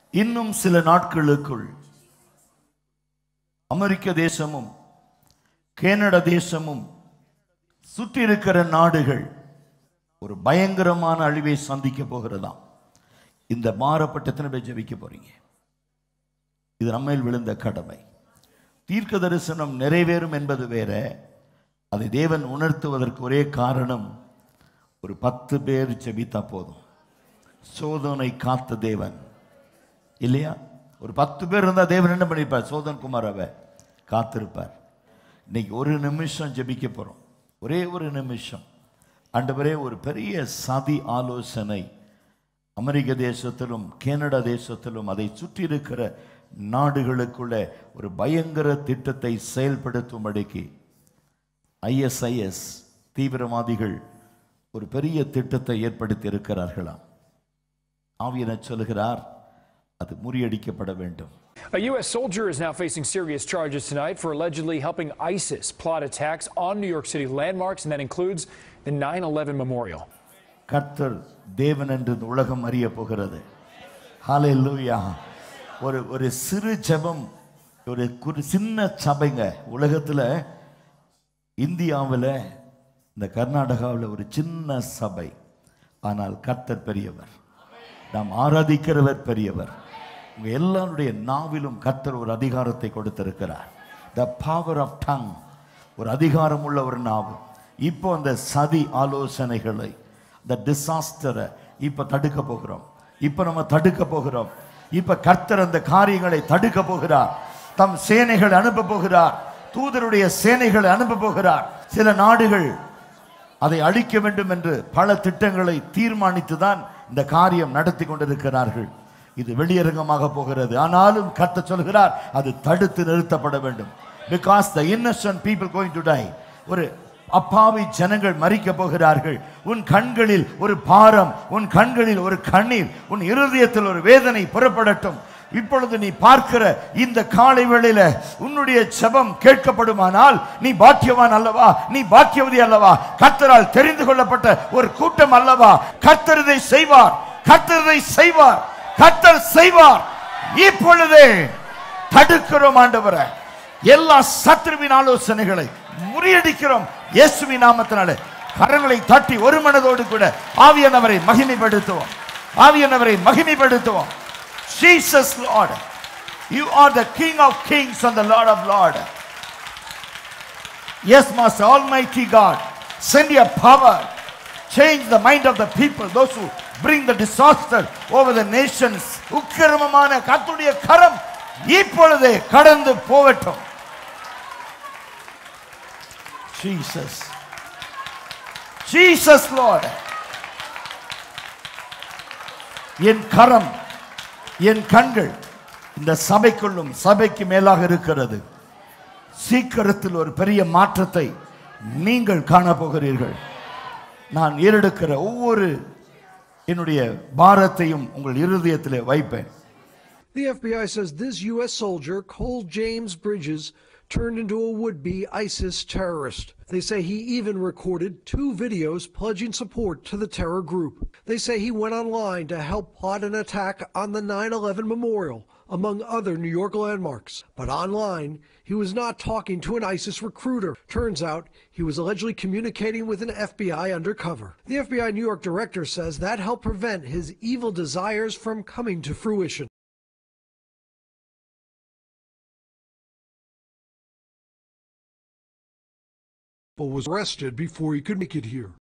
இன்னும் சில நாட்களுக்குள் அமெரிக்க தேசமும் கேனடா தேசமும் சுற்றி இருக்கிற நாடுகள் ஒரு பயங்கரமான அழிவை சந்திக்க போகிறதாம் இந்த மாறப்பட்ட எத்தனை பேர் ஜெபிக்க போறீங்க இது நம்மையில் விழுந்த கடமை தீர்க்க தரிசனம் நிறைவேறும் என்பது வேற அதை தேவன் உணர்த்துவதற்கு ஒரே காரணம் ஒரு பத்து பேர் ஜெபித்தா போதும் சோதனை காத்த தேவன் இல்லையா ஒரு பத்து பேர் இருந்தால் தேவன் என்ன பண்ணியிருப்பார் சோதன் குமாரவை காத்திருப்பார் இன்னைக்கு ஒரு நிமிஷம் ஜெபிக்க போகிறோம் ஒரே ஒரு நிமிஷம் ஆண்டவரே ஒரு பெரிய சதி ஆலோசனை அமெரிக்க தேசத்திலும் கனடா தேசத்திலும் அதை சுற்றி இருக்கிற நாடுகளுக்குள்ள ஒரு பயங்கர திட்டத்தை செயல்படுத்தும்படிக்கு ஐஎஸ்ஐஎஸ் தீவிரவாதிகள் ஒரு பெரிய திட்டத்தை ஏற்படுத்தி இருக்கிறார்களாம் ஆவியன சொல்கிறார் அது முறியடிக்கப்பட வேண்டும் A U.S. soldier is now facing serious charges tonight for allegedly helping ISIS plot attacks on New York City landmarks, and that includes the 9 11 memorial. கர்த்தர் தேவன் என்று இந்த உலகம் அறிய போகிறது ஹalleluya ஒரு ஒரு சிறு ஜெபம் ஒரு குறு சின்ன சபைங்க உலகத்தில் இந்தியாவில் இந்த கர்நாடகாவில் ஒரு சின்ன சபை ஆனால் கர்த்தர் பெரியவர் நாம் ஆராதிக்கிறவர் பெரியவர் உங்க எல்லாருடைய நாவிலும் கர்த்தர் ஒரு அதிகாரத்தை கொடுத்திருக்கிறார் த பவர் ஆஃப் டங் ஒரு அதிகாரம் உள்ள ஒரு நாவு இப்போ அந்த சதி ஆலோசனைகளை இந்த டிசாஸ்டரை இப்போ தடுக்க போகிறோம் இப்போ நம்ம தடுக்க போகிறோம் இப்போ கர்த்தர் அந்த காரியங்களை தடுக்க போகிறார் தம் சேனைகளை அனுப்ப போகிறார் தூதருடைய சேனைகளை அனுப்ப போகிறார் சில நாடுகள் அதை அழிக்க வேண்டும் என்று பல திட்டங்களை தீர்மானித்து தான் இந்த காரியம் நடத்தி கொண்டிருக்கிறார்கள் இது வெளியரங்கமாக போகிறது ஆனாலும் கத்த சொல்கிறார் அது தடுத்து நிறுத்தப்பட வேண்டும் because the innocent people going to die ஒரு அப்பாவி ஜனங்கள் மறிக்க போகிறார்கள் உன் கண்களில் ஒரு பாரம் உன் கண்களில் ஒரு கண்ணீர் உன் இருதயத்தில் ஒரு வேதனை புறப்படட்டும் இப்பொழுது நீ பார்க்கிற இந்த காலை வேளையில உன்னுடைய ஜெபம் கேட்கப்படுமானால் நீ பாக்கியவான் அல்லவா நீ பாக்கியவதி அல்லவா கர்த்தரால் தெரிந்து கொள்ளப்பட்ட ஒரு கூட்டம் அல்லவா கர்த்தர் இதை செய்வார் கர்த்தர் இதை செய்வார் கர்த்தர் செய்வார் இப்பொழுதே தடுக்கிறோம் ஆண்டவரை எல்லா சத்ருவின் ஆலோசனைகளை முறியடிக்கிறோம் இயேசுவின் நாமத்தினாலே கரங்களை தட்டி ஒரு மனதோடு கூட ஆவியானவரை மகிமைப்படுத்துவோம் ஆவியானவரை மகிமைப்படுத்துவோம் Jesus Lord you are the King of Kings and the Lord of Lords Yes, Master, Almighty God, send your power, change the mind of the people, those who bring the disaster over the nations. உக்கிரமமான கர்த்தருடைய கரம் இப்பொழுதே கடந்து போகட்டும் Jesus. Jesus, Lord. என் கரம் என் கண்கள் இந்த சபைக்குள்ளும் சபைக்கு மேலாக இருக்கிறது சீக்கிரத்தில் ஒரு பெரிய மாற்றத்தை நீங்கள் காணப்போகிறீர்கள் நான் ஏறெடுக்கிற ஒவ்வொரு என்னுடைய பாரத்தையும் உங்கள் இருதயத்திலே வைப்பேன் The FBI says this U.S. soldier, Cole James Bridges, turned into a would be ISIS terrorist. They say he even recorded two videos pledging support to the terror group. They say he went online to help plot an attack on the 9 11 memorial, among other New York landmarks. But online, he was not talking to an ISIS recruiter. Turns out he was allegedly communicating with an FBI undercover. The FBI New York director says that helped prevent his evil desires from coming to fruition. but was arrested before he could make it here.